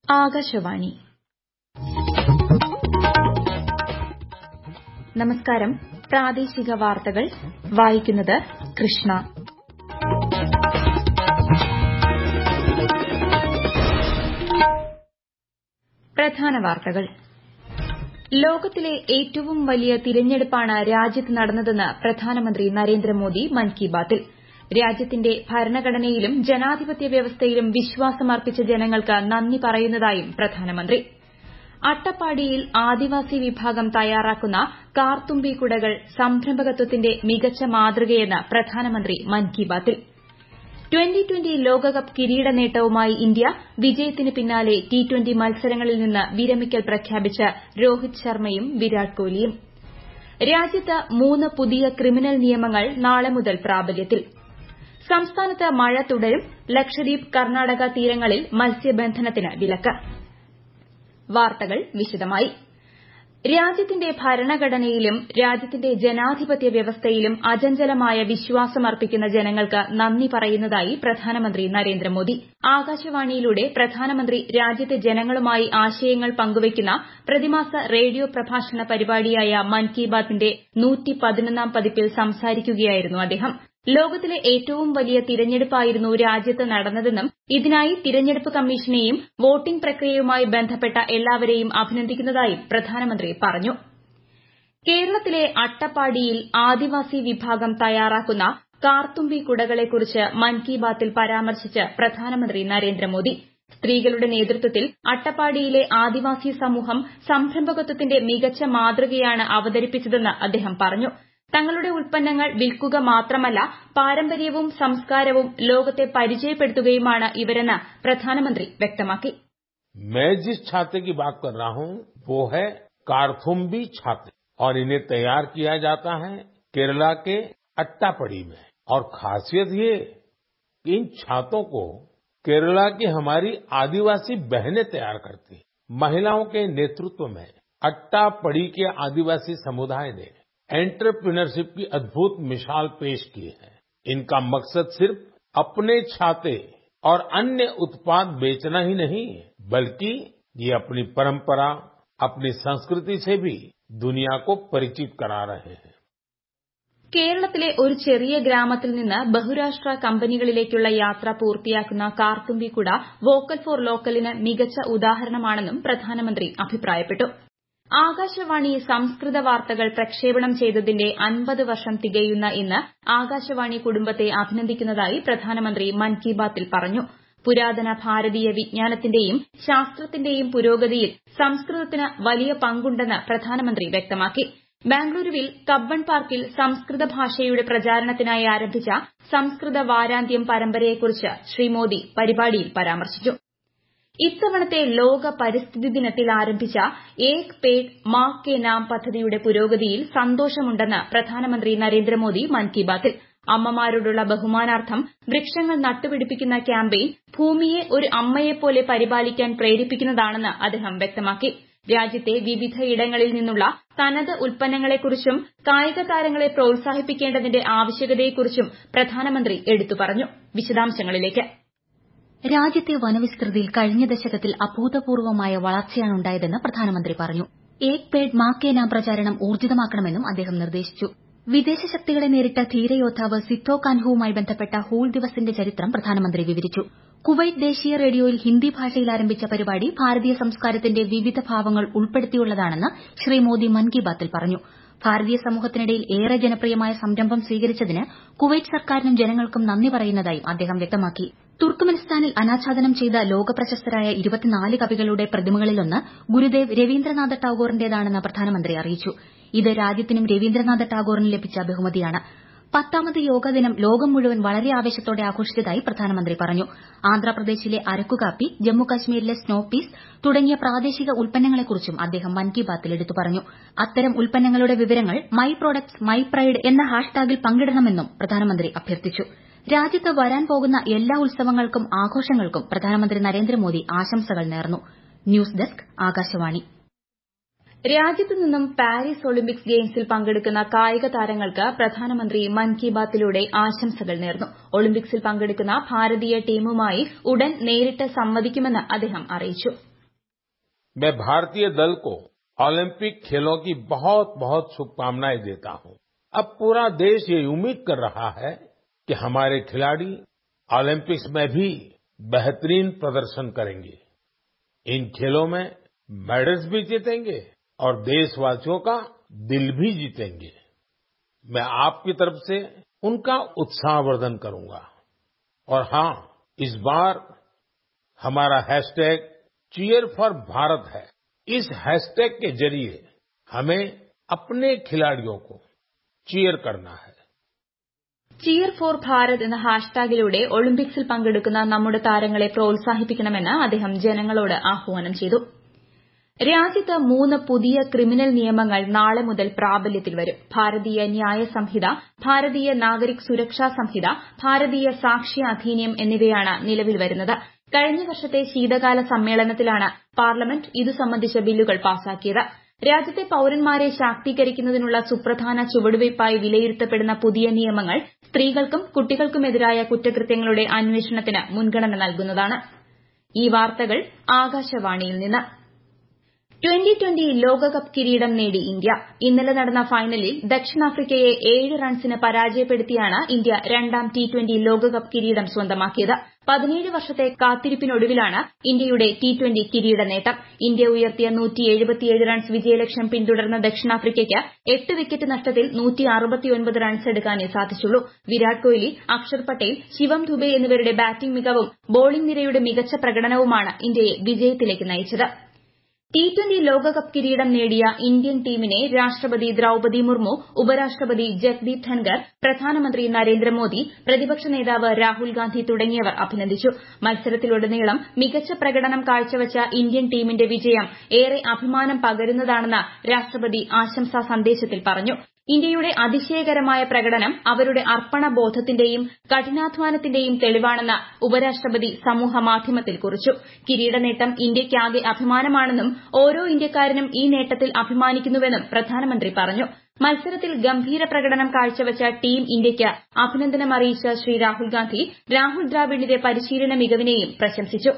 ആകാശവാണി നമസ്കാരം പ്രാദേശിക വാർത്തകൾ വായിക്കുന്നത് കൃഷ്ണ പ്രധാന വാർത്തകൾ ലോകത്തിലെ ഏറ്റവും വലിയ തിരഞ്ഞെടുപ്പാണ് രാജ്യത്ത് നടന്നതെന്ന് പ്രധാനമന്ത്രി നരേന്ദ്രമോദി മൻ കി ബാത്തിൽ രാജ്യത്തിന്റെ ഭരണഘടനയിലും ജനാധിപത്യ വ്യവസ്ഥയിലും വിശ്വാസമർപ്പിച്ച ജനങ്ങൾക്ക് നന്ദി പറയുന്നതായും പ്രധാനമന്ത്രി അട്ടപ്പാടിയിൽ ആദിവാസി വിഭാഗം തയ്യാറാക്കുന്ന കാർത്തുമ്പി കുടകൾ സംരംഭകത്വത്തിന്റെ മികച്ച മാതൃകയെന്ന് പ്രധാനമന്ത്രി മൻ കി ബാത്തിൽ ട്വന്റി ട്വന്റി ലോകകപ്പ് കിരീട നേട്ടവുമായി ഇന്ത്യ വിജയത്തിന് പിന്നാലെ ടി ട്വന്റി മത്സരങ്ങളിൽ നിന്ന് വിരമിക്കൽ പ്രഖ്യാപിച്ച് രോഹിത് ശർമ്മയും വിരാട് കോഹ്ലിയും രാജ്യത്ത് മൂന്ന് പുതിയ ക്രിമിനൽ നിയമങ്ങൾ നാളെ മുതൽ പ്രാബല്യത്തിൽ സംസ്ഥാനത്ത് മഴ തുടരും ലക്ഷദ്വീപ് കർണാടക തീരങ്ങളിൽ മത്സ്യബന്ധനത്തിന് വിലക്ക് വാർത്തകൾ വിശദമായി രാജ്യത്തിന്റെ ഭരണഘടനയിലും രാജ്യത്തിന്റെ ജനാധിപത്യ വ്യവസ്ഥയിലും അചഞ്ചലമായ വിശ്വാസമർപ്പിക്കുന്ന ജനങ്ങൾക്ക് നന്ദി പറയുന്നതായി പ്രധാനമന്ത്രി നരേന്ദ്രമോദി ആകാശവാണിയിലൂടെ പ്രധാനമന്ത്രി രാജ്യത്തെ ജനങ്ങളുമായി ആശയങ്ങൾ പങ്കുവയ്ക്കുന്ന പ്രതിമാസ റേഡിയോ പ്രഭാഷണ പരിപാടിയായ മൻ കി ബാത്തിന്റെ പതിപ്പിൽ സംസാരിക്കുകയായിരുന്നു അദ്ദേഹം ലോകത്തിലെ ഏറ്റവും വലിയ തിരഞ്ഞെടുപ്പായിരുന്നു രാജ്യത്ത് നടന്നതെന്നും ഇതിനായി തിരഞ്ഞെടുപ്പ് കമ്മീഷനെയും വോട്ടിംഗ് പ്രക്രിയയുമായി ബന്ധപ്പെട്ട എല്ലാവരെയും അഭിനന്ദിക്കുന്നതായും പ്രധാനമന്ത്രി പറഞ്ഞു കേരളത്തിലെ അട്ടപ്പാടിയിൽ ആദിവാസി വിഭാഗം തയ്യാറാക്കുന്ന കാർത്തുമ്പി കുടകളെക്കുറിച്ച് മൻ കി ബാത്തിൽ പരാമർശിച്ച് പ്രധാനമന്ത്രി നരേന്ദ്രമോദി സ്ത്രീകളുടെ നേതൃത്വത്തിൽ അട്ടപ്പാടിയിലെ ആദിവാസി സമൂഹം സംരംഭകത്വത്തിന്റെ മികച്ച മാതൃകയാണ് അവതരിപ്പിച്ചതെന്ന് അദ്ദേഹം പറഞ്ഞു തങ്ങളുടെ ഉൽപ്പന്നങ്ങൾ വിൽക്കുക മാത്രമല്ല പാരമ്പര്യവും സംസ്കാരവും ലോകത്തെ പരിചയപ്പെടുത്തുകയുമാണ് ഇവരെന്ന് പ്രധാനമന്ത്രി വ്യക്തമാക്കി मैं जिस छाते की बात कर रहा हूँ वो है कारथुम्बी छाते और इन्हें तैयार किया जाता है केरला के अट्टापड़ी में और खासियत ये कि इन छातों को केरला की हमारी आदिवासी बहनें तैयार करती हैं महिलाओं के नेतृत्व में अट्टापड़ी के आदिवासी समुदाय ने एंटरप्रेन्योरशिप की अद्भुत मिसाल पेश की है इनका मकसद सिर्फ अपने छाते और अन्य उत्पाद बेचना ही नहीं बल्कि ये अपनी परंपरा अपनी संस्कृति से भी दुनिया को परिचित करा रहे हैं കേരളത്തിലെ ഒരു ചെറിയ ഗ്രാമത്തിൽ നിന്ന് ബഹുരാഷ്ട്ര കമ്പനികളിലേക്കുള്ള യാത്ര പൂർത്തിയാക്കുന്ന കാർത്തുമ്പി കുട വോക്കൽ ഫോർ ലോക്കലിന് മികച്ച ഉദാഹരണമാണെന്നും പ്രധാനമന്ത്രി അഭിപ്രായപ്പെട്ടു ആകാശവാണി സംസ്കൃത വാർത്തകൾ പ്രക്ഷേപണം ചെയ്തതിന്റെ അൻപത് വർഷം തികയുന്ന ഇന്ന് ആകാശവാണി കുടുംബത്തെ അഭിനന്ദിക്കുന്നതായി പ്രധാനമന്ത്രി മൻ കി ബാത്തിൽ പറഞ്ഞു പുരാതന ഭാരതീയ വിജ്ഞാനത്തിന്റെയും ശാസ്ത്രത്തിന്റെയും പുരോഗതിയിൽ സംസ്കൃതത്തിന് വലിയ പങ്കുണ്ടെന്ന് പ്രധാനമന്ത്രി വ്യക്തമാക്കി ബാംഗ്ലൂരുവിൽ കബ്ബൺ പാർക്കിൽ സംസ്കൃത ഭാഷയുടെ പ്രചാരണത്തിനായി ആരംഭിച്ച സംസ്കൃത വാരാന്ത്യം പരമ്പരയെക്കുറിച്ച് ശ്രീ മോദി പരിപാടിയിൽ പരാമർശിച്ചു ഇത്തവണത്തെ ലോക പരിസ്ഥിതി ദിനത്തിൽ ആരംഭിച്ച ഏക് പേഡ് മാ കെ നാം പദ്ധതിയുടെ പുരോഗതിയിൽ സന്തോഷമുണ്ടെന്ന് പ്രധാനമന്ത്രി നരേന്ദ്രമോദി മൻ കി ബാത്തിൽ അമ്മമാരോടുള്ള ബഹുമാനാർത്ഥം വൃക്ഷങ്ങൾ നട്ടുപിടിപ്പിക്കുന്ന ക്യാമ്പയിൻ ഭൂമിയെ ഒരു അമ്മയെപ്പോലെ പരിപാലിക്കാൻ പ്രേരിപ്പിക്കുന്നതാണെന്ന് അദ്ദേഹം വ്യക്തമാക്കി രാജ്യത്തെ വിവിധയിടങ്ങളിൽ നിന്നുള്ള തനത് ഉൽപ്പന്നങ്ങളെക്കുറിച്ചും കായിക താരങ്ങളെ പ്രോത്സാഹിപ്പിക്കേണ്ടതിന്റെ ആവശ്യകതയെക്കുറിച്ചും പ്രധാനമന്ത്രി എടുത്തു പറഞ്ഞു വിശദാംശങ്ങളിലേക്ക് രാജ്യത്തെ വനവിസ്തൃതിയിൽ കഴിഞ്ഞ ദശകത്തിൽ അഭൂതപൂർവമായ വളർച്ചയാണ് ഉണ്ടായതെന്ന് പ്രധാനമന്ത്രി പറഞ്ഞു ഏക് പേഡ് മാ കെ നാം പ്രചാരണം ഊർജിതമാക്കണമെന്നും അദ്ദേഹം നിർദ്ദേശിച്ചു വിദേശ ശക്തികളെ നേരിട്ട ധീരയോദ്ധാവ് സിത്തോ കാൻഹുവുമായി ബന്ധപ്പെട്ട ഹൂൾ ദിവസിന്റെ ചരിത്രം പ്രധാനമന്ത്രി വിവരിച്ചു കുവൈറ്റ് ദേശീയ റേഡിയോയിൽ ഹിന്ദി ഭാഷയിൽ ആരംഭിച്ച പരിപാടി ഭാരതീയ സംസ്കാരത്തിന്റെ വിവിധ ഭാവങ്ങൾ ഉൾപ്പെടുത്തിയുള്ളതാണെന്ന് ശ്രീ മോദി മൻ കി ബാത്തിൽ പറഞ്ഞു ഭാരതീയ സമൂഹത്തിനിടയിൽ ഏറെ ജനപ്രിയമായ സംരംഭം സ്വീകരിച്ചതിന് കുവൈറ്റ് സർക്കാരിനും ജനങ്ങൾക്കും നന്ദി പറയുന്നതായും അദ്ദേഹം വ്യക്തമാക്കി തുർക്കുമെനിസ്ഥാനിൽ അനാച്ഛാദനം ചെയ്ത ലോകപ്രശസ്തരായ ഇരുപത്തിനാല് കവികളുടെ പ്രതിമകളിലൊന്ന് ഗുരുദേവ് രവീന്ദ്രനാഥ ടാഗോറിന്റേതാണെന്ന് പ്രധാനമന്ത്രി അറിയിച്ചു ഇത് രാജ്യത്തിനും രവീന്ദ്രനാഥ ടാഗോറിനും ലഭിച്ച ബഹുമതിയാണ് പത്താമത് യോഗ ദിനം ലോകം മുഴുവൻ വളരെ ആവേശത്തോടെ ആഘോഷിച്ചതായി പ്രധാനമന്ത്രി പറഞ്ഞു ആന്ധ്രാപ്രദേശിലെ അരക്കുകാപ്പി ജമ്മുകാശ്മീരിലെ സ്നോ പീസ് തുടങ്ങിയ പ്രാദേശിക ഉൽപ്പന്നങ്ങളെക്കുറിച്ചും അദ്ദേഹം മൻ കി ബാത്തിൽ എടുത്തു പറഞ്ഞു അത്തരം ഉൽപ്പന്നങ്ങളുടെ വിവരങ്ങൾ മൈ പ്രോഡക്ട്സ് മൈ പ്രൈഡ് എന്ന ഹാഷ്ടാഗിൽ പങ്കിടണമെന്നും പ്രധാനമന്ത്രി അഭ്യർത്ഥിച്ചു രാജ്യത്ത് വരാൻ പോകുന്ന എല്ലാ ഉത്സവങ്ങൾക്കും ആഘോഷങ്ങൾക്കും പ്രധാനമന്ത്രി നരേന്ദ്രമോദി ആശംസകൾ നേർന്നു ന്യൂസ് ഡെസ്ക് ആകാശവാണി രാജ്യത്തു നിന്നും പാരീസ് ഒളിമ്പിക്സ് ഗെയിംസിൽ പങ്കെടുക്കുന്ന കായിക താരങ്ങൾക്ക് പ്രധാനമന്ത്രി മൻ കി ബാത്തിലൂടെ ആശംസകൾ നേർന്നു ഒളിമ്പിക്സിൽ പങ്കെടുക്കുന്ന ഭാരതീയ ടീമുമായി ഉടൻ നേരിട്ട് സംവദിക്കുമെന്ന് അദ്ദേഹം അറിയിച്ചു मैं भारतीय दल को ओलंपिक खेलों की बहुत बहुत शुभकामनाएं देता हूं अब पूरा देश ये उम्मीद कर रहा है कि हमारे खिलाड़ी ओलंपिक्स में भी बेहतरीन प्रदर्शन करेंगे इन खेलों में मेडल्स भी जीतेंगे और देशवासियों का दिल भी जीतेंगे मैं आपकी तरफ से उनका उत्साहवर्धन करूंगा और हाँ इस बार हमारा हैशटैग चीयर फॉर भारत है इस हैशटैग के जरिए हमें अपने खिलाड़ियों को चीयर करना है ചിയർ ഫോർ ഭാരത് എന്ന ഹാഷ്ടാഗിലൂടെ ഒളിമ്പിക്സിൽ പങ്കെടുക്കുന്ന നമ്മുടെ താരങ്ങളെ പ്രോത്സാഹിപ്പിക്കണമെന്ന് അദ്ദേഹം ജനങ്ങളോട് ആഹ്വാനം ചെയ്തു രാജ്യത്ത് മൂന്ന് പുതിയ ക്രിമിനൽ നിയമങ്ങൾ നാളെ മുതൽ പ്രാബല്യത്തിൽ വരും ഭാരതീയ ന്യായ സംഹിത ഭാരതീയ നാഗരിക് സുരക്ഷാ സംഹിത ഭാരതീയ സാക്ഷ്യ അധിനിയം എന്നിവയാണ് നിലവിൽ വരുന്നത് കഴിഞ്ഞ വർഷത്തെ ശീതകാല സമ്മേളനത്തിലാണ് പാർലമെന്റ് ഇതു സംബന്ധിച്ച ബില്ലുകൾ പാസാക്കിയത് രാജ്യത്തെ പൌരന്മാരെ ശാക്തീകരിക്കുന്നതിനുള്ള സുപ്രധാന ചുവടുവയ്പായി വിലയിരുത്തപ്പെടുന്ന പുതിയ നിയമങ്ങൾ സ്ത്രീകൾക്കും കുട്ടികൾക്കുമെതിരായ കുറ്റകൃത്യങ്ങളുടെ അന്വേഷണത്തിന് മുൻഗണന നൽകുന്നതാണ് ഈ വാർത്തകൾ ആകാശവാണിയിൽ നിന്ന് ട്വന്റി ട്വന്റി ലോകകപ്പ് കിരീടം നേടി ഇന്ത്യ ഇന്നലെ നടന്ന ഫൈനലിൽ ദക്ഷിണാഫ്രിക്കയെ ഏഴ് റൺസിന് പരാജയപ്പെടുത്തിയാണ് ഇന്ത്യ രണ്ടാം ടി ട്വന്റി ലോകകപ്പ് കിരീടം സ്വന്തമാക്കിയത് പതിനേഴ് വർഷത്തെ കാത്തിരിപ്പിനൊടുവിലാണ് ഇന്ത്യയുടെ ടി ട്വന്റി കിരീട നേട്ടം ഇന്ത്യ ഉയർത്തിയ റൺസ് വിജയലക്ഷ്യം പിന്തുടർന്ന ദക്ഷിണാഫ്രിക്കയ്ക്ക് എട്ട് വിക്കറ്റ് നഷ്ടത്തിൽ റൺസ് എടുക്കാനേ സാധിച്ചുള്ളൂ വിരാട് കോഹ്ലി അക്ഷർ പട്ടേൽ ശിവം ദുബെ എന്നിവരുടെ ബാറ്റിംഗ് മികവും ബോളിംഗ് നിരയുടെ മികച്ച പ്രകടനവുമാണ് ഇന്ത്യയെ വിജയത്തിലേക്ക് നയിച്ചത് ടി ട്വന്റി ലോകകപ്പ് കിരീടം നേടിയ ഇന്ത്യൻ ടീമിനെ രാഷ്ട്രപതി ദ്രൌപതി മുർമു ഉപരാഷ്ട്രപതി ജഗ്ദീപ് ധൻകർ പ്രധാനമന്ത്രി നരേന്ദ്രമോദി പ്രതിപക്ഷ നേതാവ് രാഹുൽ ഗാന്ധി തുടങ്ങിയവർ അഭിനന്ദിച്ചു മത്സരത്തിലുടനീളം മികച്ച പ്രകടനം കാഴ്ചവച്ച ഇന്ത്യൻ ടീമിന്റെ വിജയം ഏറെ അഭിമാനം പകരുന്നതാണെന്ന് രാഷ്ട്രപതി ആശംസാ സന്ദേശത്തിൽ പറഞ്ഞു ഇന്ത്യയുടെ അതിശയകരമായ പ്രകടനം അവരുടെ അർപ്പണബോധത്തിന്റെയും കഠിനാധ്വാനത്തിന്റെയും തെളിവാണെന്ന് ഉപരാഷ്ട്രപതി സമൂഹമാധ്യമത്തിൽ കുറിച്ചു കിരീടനേട്ടം ഇന്ത്യയ്ക്കാകെ അഭിമാനമാണെന്നും ഓരോ ഇന്ത്യക്കാരനും ഈ നേട്ടത്തിൽ അഭിമാനിക്കുന്നുവെന്നും പ്രധാനമന്ത്രി പറഞ്ഞു മത്സരത്തിൽ ഗംഭീര പ്രകടനം കാഴ്ചവച്ച ടീം ഇന്ത്യയ്ക്ക് അഭിനന്ദനം അറിയിച്ച ശ്രീ രാഹുൽ ഗാന്ധി രാഹുൽ ദ്രാവിഡിന്റെ പരിശീലന മികവിനെയും പ്രശംസിച്ചു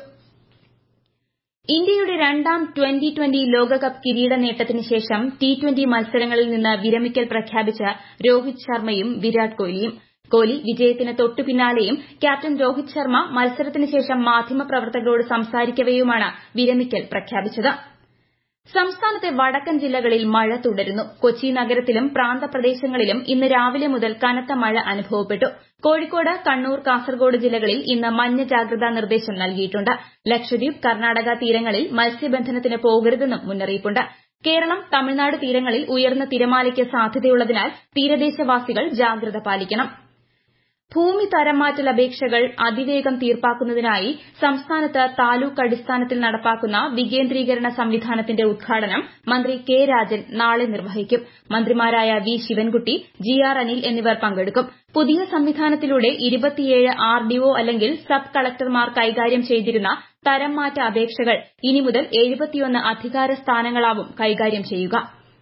ഇന്ത്യയുടെ രണ്ടാം ട്വന്റി ട്വന്റി ലോകകപ്പ് കിരീട നേട്ടത്തിന് ശേഷം ടി ട്വന്റി മത്സരങ്ങളിൽ നിന്ന് വിരമിക്കൽ പ്രഖ്യാപിച്ച രോഹിത് ശർമ്മയും വിരാട് കോഹ്ലിയും കോഹ്ലി വിജയത്തിന് തൊട്ടു പിന്നാലെയും ക്യാപ്റ്റൻ രോഹിത് ശർമ്മ മത്സരത്തിന് ശേഷം മാധ്യമപ്രവർത്തകരോട് സംസാരിക്കവെയുമാണ് വിരമിക്കൽ പ്രഖ്യാപിച്ചത് സംസ്ഥാനത്തെ വടക്കൻ ജില്ലകളിൽ മഴ തുടരുന്നു കൊച്ചി നഗരത്തിലും പ്രാന്തപ്രദേശങ്ങളിലും ഇന്ന് രാവിലെ മുതൽ കനത്ത മഴ അനുഭവപ്പെട്ടു കോഴിക്കോട് കണ്ണൂർ കാസർഗോഡ് ജില്ലകളിൽ ഇന്ന് മഞ്ഞ ജാഗ്രതാ നിർദ്ദേശം നൽകിയിട്ടുണ്ട് ലക്ഷദ്വീപ് കർണാടക തീരങ്ങളിൽ മത്സ്യബന്ധനത്തിന് പോകരുതെന്നും മുന്നറിയിപ്പുണ്ട് കേരളം തമിഴ്നാട് തീരങ്ങളിൽ ഉയർന്ന തിരമാലയ്ക്ക് സാധ്യതയുള്ളതിനാൽ തീരദേശവാസികൾ ജാഗ്രത പാലിക്കണം ഭൂമി തരംമാറ്റൽ അപേക്ഷകൾ അതിവേഗം തീർപ്പാക്കുന്നതിനായി സംസ്ഥാനത്ത് താലൂക്ക് അടിസ്ഥാനത്തിൽ നടപ്പാക്കുന്ന വികേന്ദ്രീകരണ സംവിധാനത്തിന്റെ ഉദ്ഘാടനം മന്ത്രി കെ രാജൻ നാളെ നിർവഹിക്കും മന്ത്രിമാരായ V Sivankutty G R Anil എന്നിവർ പങ്കെടുക്കും പുതിയ സംവിധാനത്തിലൂടെ ആർ ഡിഒ അല്ലെങ്കിൽ സബ് കളക്ടർമാർ കൈകാര്യം ചെയ്തിരുന്ന തരംമാറ്റ അപേക്ഷകൾ ഇനി മുതൽ അധികാര സ്ഥാനങ്ങളാവും കൈകാര്യം ചെയ്യുക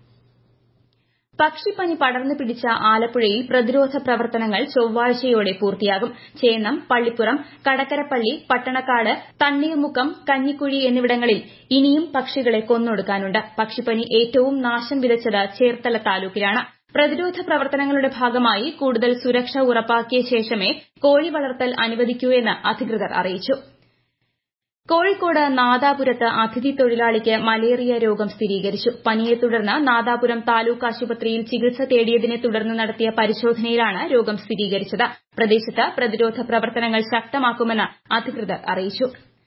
പക്ഷിപ്പനി പടർന്നു പിടിച്ച ആലപ്പുഴയിൽ പ്രതിരോധ പ്രവർത്തനങ്ങൾ ചൊവ്വാഴ്ചയോടെ പൂർത്തിയാകും ചേന്നം പള്ളിപ്പുറം കടക്കരപ്പള്ളി പട്ടണക്കാട് തണ്ണീർമുക്കം കഞ്ഞിക്കുഴി എന്നിവിടങ്ങളിൽ ഇനിയും പക്ഷികളെ കൊന്നൊടുക്കാനുണ്ട് പക്ഷിപ്പനി ഏറ്റവും നാശം വിതച്ചത് ചേർത്തല താലൂക്കിലാണ് പ്രതിരോധ പ്രവർത്തനങ്ങളുടെ ഭാഗമായി കൂടുതൽ സുരക്ഷ ഉറപ്പാക്കിയ ശേഷമേ കോഴി വളർത്തൽ അനുവദിക്കൂ എന്ന് അധികൃതർ അറിയിച്ചു കോഴിക്കോട് നാദാപുരത്ത് അതിഥി തൊഴിലാളിക്ക് മലേറിയ രോഗം സ്ഥിരീകരിച്ചു പനിയെ തുടർന്ന് നാദാപുരം താലൂക്ക് ആശുപത്രിയിൽ ചികിത്സ തേടിയതിനെ തുടർന്ന് നടത്തിയ പരിശോധനയിലാണ് രോഗം സ്ഥിരീകരിച്ചത് പ്രദേശത്ത് പ്രതിരോധ പ്രവർത്തനങ്ങൾ ശക്തമാക്കുമെന്ന് അധികൃതർ അറിയിച്ചു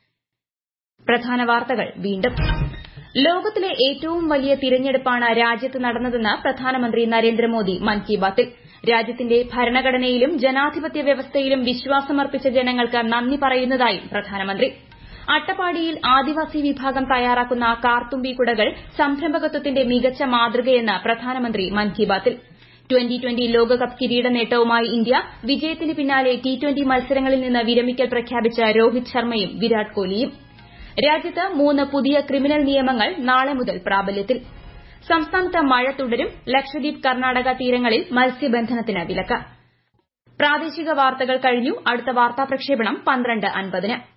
പ്രധാന വാർത്തകൾ വീണ്ടും ലോകത്തിലെ ഏറ്റവും വലിയ തിരഞ്ഞെടുപ്പാണ് രാജ്യത്ത് നടന്നതെന്ന് പ്രധാനമന്ത്രി നരേന്ദ്രമോദി മൻ കി ബാത്തിൽ രാജ്യത്തിന്റെ ഭരണഘടനയിലും ജനാധിപത്യ വ്യവസ്ഥയിലും വിശ്വാസമർപ്പിച്ച ജനങ്ങൾക്ക് നന്ദി പറയുന്നതായും പ്രധാനമന്ത്രി അട്ടപ്പാടിയിൽ ആദിവാസി വിഭാഗം തയ്യാറാക്കുന്ന കാർത്തുമ്പി കുടകൾ സംരംഭകത്വത്തിന്റെ മികച്ച മാതൃകയെന്ന് പ്രധാനമന്ത്രി മൻ കി ബാത്തിൽ ട്വന്റി ട്വന്റി ലോകകപ്പ് കിരീട നേട്ടവുമായി ഇന്ത്യ വിജയത്തിന് പിന്നാലെ ടി ട്വന്റി മത്സരങ്ങളിൽ നിന്ന് വിരമിക്കൽ പ്രഖ്യാപിച്ച രോഹിത് ശർമ്മയും വിരാട് കോഹ്ലിയും രാജ്യത്ത് മൂന്ന് പുതിയ ക്രിമിനൽ നിയമങ്ങൾ നാളെ മുതൽ പ്രാബല്യത്തിൽ സംസ്ഥാനത്ത് മഴ തുടരും ലക്ഷദ്വീപ് കർണാടക തീരങ്ങളിൽ മത്സ്യബന്ധനത്തിന് വിലക്ക് പ്രാദേശിക വാർത്തകൾ കഴിഞ്ഞു അടുത്ത വാർത്താ പ്രക്ഷേപണം പന്ത്രണ്ട് അൻപതിന്